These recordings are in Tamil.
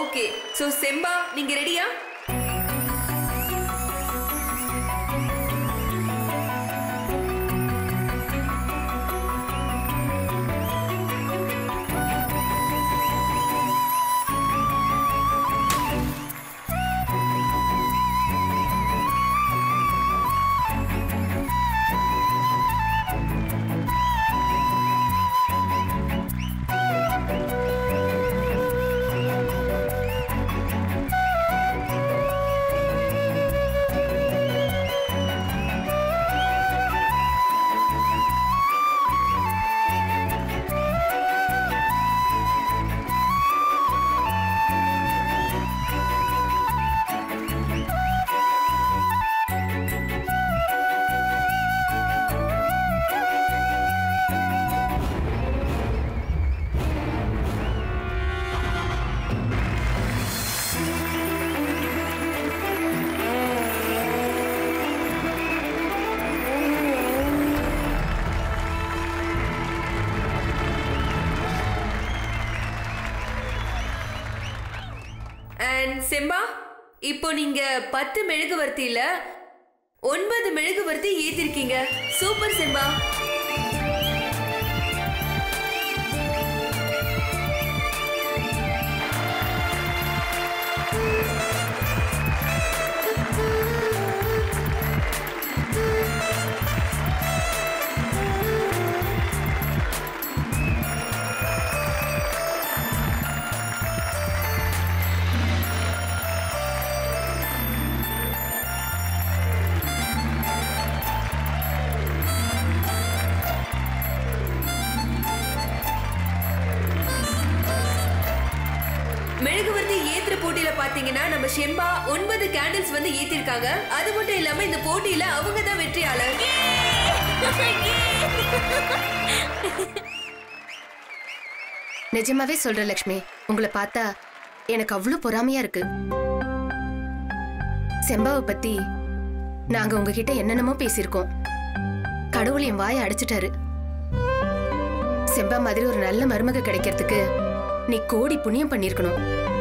ஓகே சோ செம்பா நீங்க ரெடியா அண்ட் செம்பா இப்போ நீங்க பத்து மெழுகுவர்த்தியில ஒன்பது மெழுகுவர்த்தி ஏத்திருக்கீங்க சூப்பர் செம்பா மெழுகுவர்த்தி ஏத்துற போட்டியில பாத்தீங்கன்னா நம்ம ஷெம்பா ஒன்பது கேண்டில்ஸ் வந்து ஏத்திருக்காங்க அது மட்டும் இல்லாம இந்த போட்டியில அவங்க தான் வெற்றியாளர் நிஜமாவே சொல்றேன் லக்ஷ்மி உங்களை பார்த்தா எனக்கு அவ்வளவு பொறாமையா இருக்கு செம்பாவை பத்தி நாங்க உங்ககிட்ட என்னென்னமோ பேசியிருக்கோம் கடவுள் என் வாயை அடைச்சிட்டாரு செம்பா மாதிரி ஒரு நல்ல மருமக கிடைக்கிறதுக்கு நீ கோடி புண்ணியம் பண்ணிருக்கணும்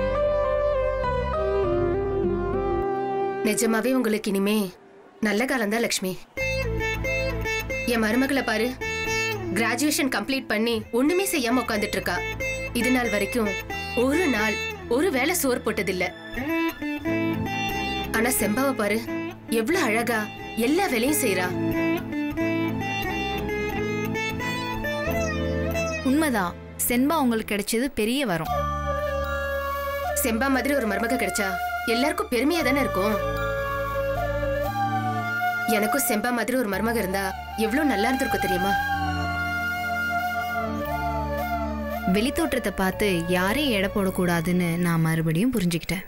நிஜமாவே உங்களுக்கு இனிமே நல்ல காலம்தான் லக்ஷ்மி என் மருமகளை பாரு கிராஜுவேஷன் கம்ப்ளீட் பண்ணி ஒண்ணுமே செய்யாம உட்காந்துட்டு இருக்கா இது நாள் வரைக்கும் ஒரு நாள் ஒரு வேளை சோறு போட்டதில்ல ஆனா செம்பாவை பாரு எவ்வளவு அழகா எல்லா வேலையும் செய்றா உண்மைதான் சென்பா உங்களுக்கு கிடைச்சது பெரிய வரம் செம்பா மாதிரி ஒரு மருமக கிடைச்சா எல்லாருக்கும் பெருமையா தானே இருக்கும் எனக்கும் செம்பா மாதிரி ஒரு மருமக இருந்தா எவ்வளவு நல்லா இருந்திருக்கும் தெரியுமா வெளித்தோற்றத்தை பார்த்து யாரையும் எடை போடக்கூடாதுன்னு நான் மறுபடியும் புரிஞ்சுக்கிட்டேன்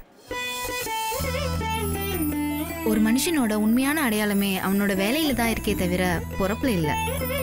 ஒரு மனுஷனோட உண்மையான அடையாளமே அவனோட வேலையில தான் இருக்கே தவிர பொறப்புல இல்லை